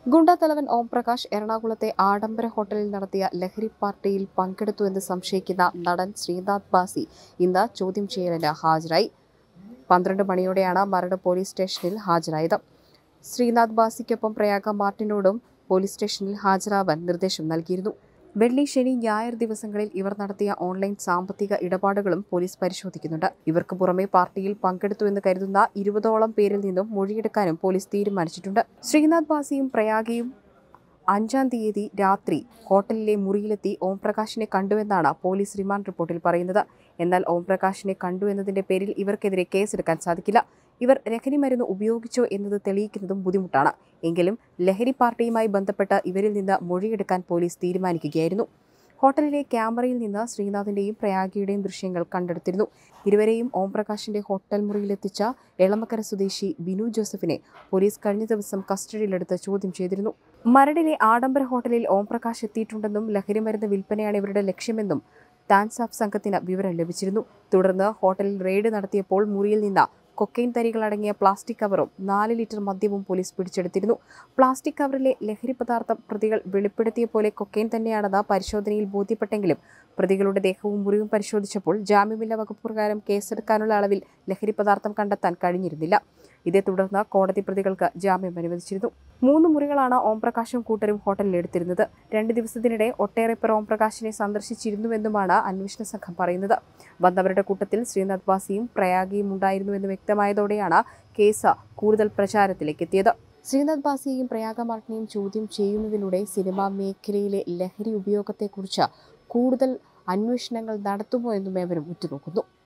ഗുണ്ടാ തലവൻ ഓം പ്രകാശ് എറണാകുളത്തെ ആഡംബര ഹോട്ടലിൽ നടത്തിയ ലഹരി പാർട്ടിയിൽ പങ്കെടുത്തുവെന്ന് സംശയിക്കുന്ന നടൻ ശ്രീനാഥ് ബാസി ഇന്ന് ചോദ്യം ചെയ്യലിന് ഹാജരായി പന്ത്രണ്ട് മണിയോടെയാണ് മരട് പോലീസ് സ്റ്റേഷനിൽ ഹാജരായത് ശ്രീനാഥ് ബാസിക്കൊപ്പം പ്രയാഗ മാർട്ടിനോടും പോലീസ് സ്റ്റേഷനിൽ ഹാജരാവാൻ നിർദ്ദേശം നൽകിയിരുന്നു വെള്ളി ശനി ഞായർ ദിവസങ്ങളിൽ ഇവർ നടത്തിയ ഓൺലൈൻ സാമ്പത്തിക ഇടപാടുകളും പോലീസ് പരിശോധിക്കുന്നുണ്ട് ഇവർക്ക് പുറമെ പാർട്ടിയിൽ പങ്കെടുത്തുവെന്ന് കരുതുന്ന ഇരുപതോളം പേരിൽ നിന്നും മൊഴിയെടുക്കാനും പോലീസ് തീരുമാനിച്ചിട്ടുണ്ട് ശ്രീനാഥ് ബാസിയും പ്രയാഗയും അഞ്ചാം തീയതി രാത്രി ഹോട്ടലിലെ മുറിയിലെത്തി ഓംപ്രകാശിനെ കണ്ടുവെന്നാണ് പോലീസ് റിമാൻഡ് റിപ്പോർട്ടിൽ പറയുന്നത് എന്നാൽ ഓംപ്രകാശിനെ കണ്ടു എന്നതിന്റെ പേരിൽ ഇവർക്കെതിരെ കേസെടുക്കാൻ സാധിക്കില്ല ഇവർ ലഹരി മരുന്ന് ഉപയോഗിച്ചോ എന്നത് തെളിയിക്കുന്നതും ബുദ്ധിമുട്ടാണ് എങ്കിലും ലഹരി പാർട്ടിയുമായി ബന്ധപ്പെട്ട് ഇവരിൽ നിന്ന് മൊഴിയെടുക്കാൻ പോലീസ് തീരുമാനിക്കുകയായിരുന്നു ഹോട്ടലിലെ ക്യാമറയിൽ നിന്ന് ശ്രീനാഥിന്റെയും പ്രയാഗിയുടെയും ദൃശ്യങ്ങൾ കണ്ടെടുത്തിരുന്നു ഇരുവരെയും ഓംപ്രകാശിന്റെ ഹോട്ടൽ മുറിയിലെത്തിച്ച എളമക്കര സ്വദേശി ബിനു ജോസഫിനെ പോലീസ് കഴിഞ്ഞ ദിവസം കസ്റ്റഡിയിലെടുത്ത് ചോദ്യം ചെയ്തിരുന്നു മരടിലെ ആഡംബര ഹോട്ടലിൽ ഓംപ്രകാശ് എത്തിയിട്ടുണ്ടെന്നും ലഹരിമരുന്ന് വിൽപ്പനയാണ് ഇവരുടെ ലക്ഷ്യമെന്നും ടാൻസാഫ് സംഘത്തിന് വിവരം ലഭിച്ചിരുന്നു തുടർന്ന് ഹോട്ടലിൽ റെയ്ഡ് നടത്തിയപ്പോൾ മുറിയിൽ നിന്ന് കൊക്കൈൻ തരികളടങ്ങിയ പ്ലാസ്റ്റിക് കവറും നാല് ലിറ്റർ മദ്യവും പോലീസ് പിടിച്ചെടുത്തിരുന്നു പ്ലാസ്റ്റിക് കവറിലെ ലഹരി പദാർത്ഥം പ്രതികൾ വെളിപ്പെടുത്തിയ പോലെ കൊക്കൈൻ തന്നെയാണെന്ന് പരിശോധനയിൽ ബോധ്യപ്പെട്ടെങ്കിലും പ്രതികളുടെ ദേഹവും മുറിവും പരിശോധിച്ചപ്പോൾ ജാമ്യമില്ല വകുപ്പ് പ്രകാരം കേസെടുക്കാനുള്ള അളവിൽ ലഹരി പദാർത്ഥം കണ്ടെത്താൻ കഴിഞ്ഞിരുന്നില്ല ഇതേ തുടർന്ന് കോടതി പ്രതികൾക്ക് ജാമ്യം അനുവദിച്ചിരുന്നു മൂന്ന് മുറികളാണ് ഓംപ്രകാശും കൂട്ടരും ഹോട്ടലിൽ എടുത്തിരുന്നത് രണ്ട് ദിവസത്തിനിടെ ഒട്ടേറെ പേർ ഓംപ്രകാശിനെ സന്ദർശിച്ചിരുന്നുവെന്നുമാണ് അന്വേഷണ സംഘം പറയുന്നത് വന്നവരുടെ കൂട്ടത്തിൽ ശ്രീനാഥ് വാസിയും പ്രയാഗിയും ഉണ്ടായിരുന്നുവെന്ന് വ്യക്തമായതോടെയാണ് കേസ് കൂടുതൽ പ്രചാരത്തിലേക്ക് എത്തിയത് ശ്രീനാഥ് ബാസിയെയും പ്രയാഗ മാർട്ടിനെയും ചോദ്യം ചെയ്യുന്നതിലൂടെ സിനിമാ മേഖലയിലെ ലഹരി ഉപയോഗത്തെക്കുറിച്ച് കൂടുതൽ അന്വേഷണങ്ങൾ നടത്തുമോ എന്നും ഏവരും ഉറ്റുനോക്കുന്നു